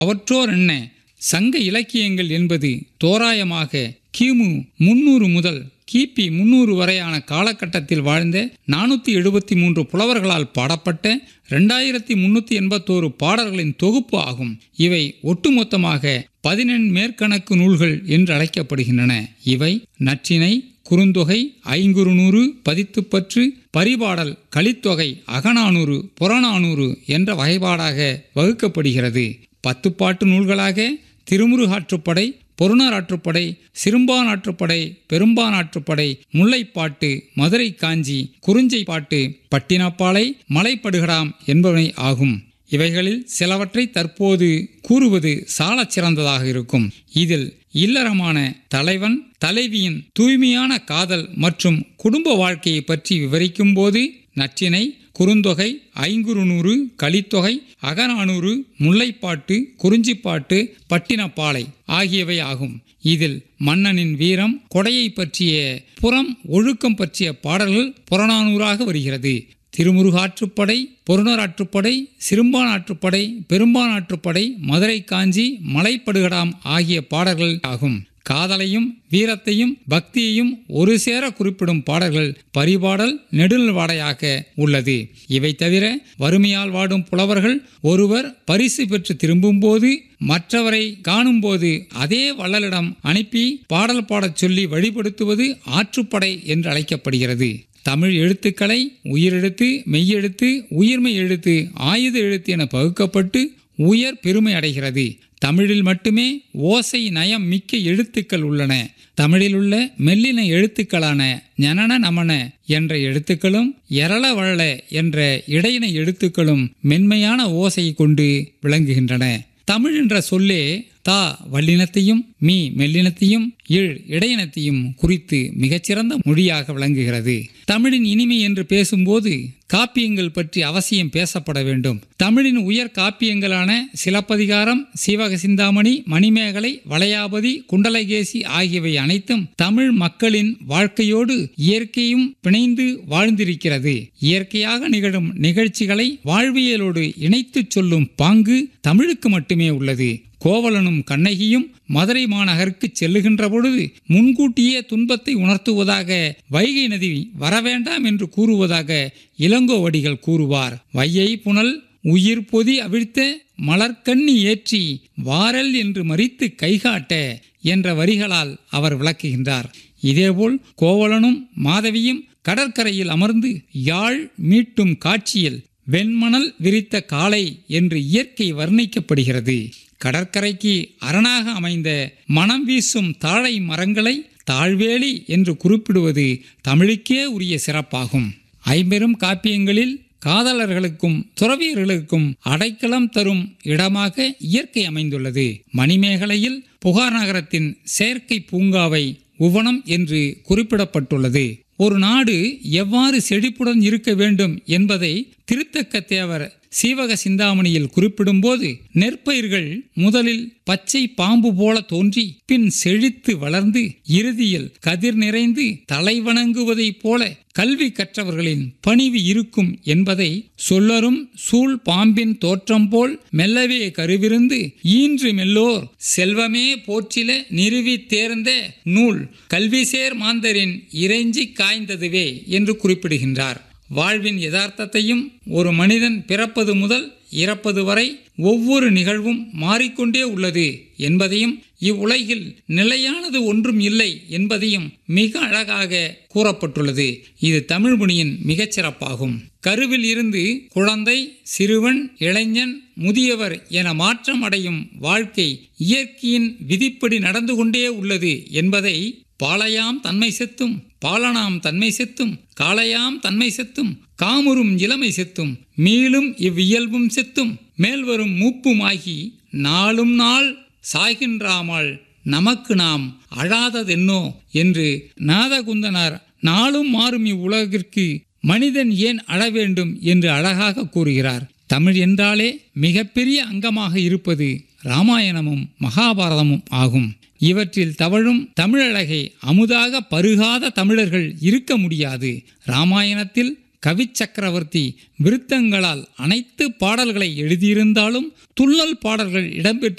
அவற்றோர் என்ன சங்க இலக்கியங்கள் என்பது தோராயமாக கிமு முன்னூறு முதல் கிபி முன்னூறு வரையான காலகட்டத்தில் வாழ்ந்த நானூற்றி எழுபத்தி மூன்று புலவர்களால் பாடப்பட்ட ரெண்டாயிரத்தி முன்னூற்றி எண்பத்தோரு பாடல்களின் தொகுப்பு ஆகும் இவை ஒட்டுமொத்தமாக பதினெண் மேற்கணக்கு நூல்கள் என்று அழைக்கப்படுகின்றன இவை நற்றினை குறுந்தொகை ஐங்குறுநூறு பதித்துப்பற்று பரிபாடல் கலித்தொகை அகநானூறு புறநானூறு என்ற வகைப்பாடாக வகுக்கப்படுகிறது பத்துப்பாட்டு நூல்களாக திருமுருகாற்றுப்படை பொருணராற்றுப்படை சிறும்பானாற்றுப்படை பெரும்பானாற்றுப்படை முல்லைப்பாட்டு மதுரை காஞ்சி குறிஞ்சை பாட்டு பட்டினப்பாலை மலைப்படுகடாம் என்பவை ஆகும் இவைகளில் சிலவற்றை தற்போது கூறுவது சாலச் சிறந்ததாக இருக்கும் இதில் இல்லறமான தலைவன் தலைவியின் தூய்மையான காதல் மற்றும் குடும்ப வாழ்க்கையை பற்றி விவரிக்கும் போது நற்றினை குறுந்தொகை ஐங்குறுநூறு கலித்தொகை அகநானூறு முல்லைப்பாட்டு குறிஞ்சிப்பாட்டு பட்டினப்பாலை ஆகியவை ஆகும் இதில் மன்னனின் வீரம் கொடையை பற்றிய புறம் ஒழுக்கம் பற்றிய பாடல்கள் புறநானூறாக வருகிறது திருமுருகாற்றுப்படை பொருணராற்றுப்படை சிறும்பானாற்றுப்படை பெரும்பானாற்றுப்படை மதுரை காஞ்சி மலைப்படுகடாம் ஆகிய பாடல்கள் ஆகும் காதலையும் வீரத்தையும் பக்தியையும் ஒரு சேர குறிப்பிடும் பாடல்கள் பரிபாடல் நெடுநல்வாடையாக உள்ளது இவை தவிர வறுமையால் வாடும் புலவர்கள் ஒருவர் பரிசு பெற்று திரும்பும்போது மற்றவரை காணும்போது அதே வள்ளலிடம் அனுப்பி பாடல் பாடச் சொல்லி வழிபடுத்துவது ஆற்றுப்படை என்று அழைக்கப்படுகிறது தமிழ் எழுத்துக்களை உயிரெழுத்து மெய்யெழுத்து உயிர்மை எழுத்து ஆயுத எழுத்து என பகுக்கப்பட்டு உயர் பெருமை அடைகிறது தமிழில் மட்டுமே ஓசை நயம் மிக்க எழுத்துக்கள் உள்ளன தமிழில் உள்ள மெல்லின எழுத்துக்களான ஞனன நமன என்ற எழுத்துக்களும் எரள வழல என்ற இடையின எழுத்துக்களும் மென்மையான ஓசையை கொண்டு விளங்குகின்றன தமிழ் என்ற சொல்லே தா வல்லினத்தையும் மீ மெல்லினத்தையும் இழ் இடையினத்தையும் குறித்து மிகச்சிறந்த மொழியாக விளங்குகிறது தமிழின் இனிமை என்று பேசும்போது காப்பியங்கள் பற்றி அவசியம் பேசப்பட வேண்டும் தமிழின் உயர் காப்பியங்களான சிலப்பதிகாரம் சீவக சிந்தாமணி மணிமேகலை வளையாபதி குண்டலகேசி ஆகியவை அனைத்தும் தமிழ் மக்களின் வாழ்க்கையோடு இயற்கையும் பிணைந்து வாழ்ந்திருக்கிறது இயற்கையாக நிகழும் நிகழ்ச்சிகளை வாழ்வியலோடு இணைத்துச் சொல்லும் பாங்கு தமிழுக்கு மட்டுமே உள்ளது கோவலனும் கண்ணகியும் மதுரை மாநகருக்கு செல்லுகின்ற பொழுது முன்கூட்டியே துன்பத்தை உணர்த்துவதாக வைகை நதி வரவேண்டாம் என்று கூறுவதாக இளங்கோவடிகள் கூறுவார் வையை புனல் உயிர் பொதி அவிழ்த்த மலர்கண்ணி ஏற்றி வாரல் என்று மறித்து கைகாட்ட என்ற வரிகளால் அவர் விளக்குகின்றார் இதேபோல் கோவலனும் மாதவியும் கடற்கரையில் அமர்ந்து யாழ் மீட்டும் காட்சியில் வெண்மணல் விரித்த காளை என்று இயற்கை வர்ணிக்கப்படுகிறது கடற்கரைக்கு அரணாக அமைந்த மனம் வீசும் தாழை மரங்களை தாழ்வேலி என்று குறிப்பிடுவது தமிழுக்கே உரிய சிறப்பாகும் ஐம்பெரும் காப்பியங்களில் காதலர்களுக்கும் துறவியர்களுக்கும் அடைக்கலம் தரும் இடமாக இயற்கை அமைந்துள்ளது மணிமேகலையில் புகார் நகரத்தின் செயற்கை பூங்காவை உவனம் என்று குறிப்பிடப்பட்டுள்ளது ஒரு நாடு எவ்வாறு செழிப்புடன் இருக்க வேண்டும் என்பதை திருத்தக்க தேவர் சீவக சிந்தாமணியில் குறிப்பிடும்போது நெற்பயிர்கள் முதலில் பச்சை பாம்பு போல தோன்றி பின் செழித்து வளர்ந்து இறுதியில் கதிர் நிறைந்து தலைவணங்குவதைப் போல கல்வி கற்றவர்களின் பணிவு இருக்கும் என்பதை சொல்லரும் சூழ் பாம்பின் தோற்றம் போல் மெல்லவே கருவிருந்து ஈன்று மெல்லோர் செல்வமே போற்றில நிறுவி தேர்ந்த நூல் கல்விசேர் மாந்தரின் இறைஞ்சி காய்ந்ததுவே என்று குறிப்பிடுகின்றார் வாழ்வின் யதார்த்தத்தையும் ஒரு மனிதன் பிறப்பது முதல் இறப்பது வரை ஒவ்வொரு நிகழ்வும் மாறிக்கொண்டே உள்ளது என்பதையும் இவ்வுலகில் நிலையானது ஒன்றும் இல்லை என்பதையும் மிக அழகாக கூறப்பட்டுள்ளது இது தமிழ்மொழியின் மிகச்சிறப்பாகும் கருவில் இருந்து குழந்தை சிறுவன் இளைஞன் முதியவர் என மாற்றம் அடையும் வாழ்க்கை இயற்கையின் விதிப்படி நடந்து கொண்டே உள்ளது என்பதை பாலையாம் தன்மை செத்தும் பாலனாம் தன்மை செத்தும் காளையாம் தன்மை செத்தும் காமுறும் இளமை செத்தும் மீளும் இவ்வியல்பும் செத்தும் மேல்வரும் மூப்புமாகி நாளும் நாள் சாய்கின்றாமல் நமக்கு நாம் அழாததென்னோ என்று நாதகுந்தனார் நாளும் மாறும் இவ்வுலகிற்கு மனிதன் ஏன் அழ வேண்டும் என்று அழகாக கூறுகிறார் தமிழ் என்றாலே மிகப்பெரிய அங்கமாக இருப்பது ராமாயணமும் மகாபாரதமும் ஆகும் இவற்றில் தவழும் தமிழழகை அமுதாக பருகாத தமிழர்கள் இருக்க முடியாது ராமாயணத்தில் கவி சக்கரவர்த்தி விருத்தங்களால் அனைத்து பாடல்களை எழுதியிருந்தாலும் துள்ளல் பாடல்கள் இடம்பெற்று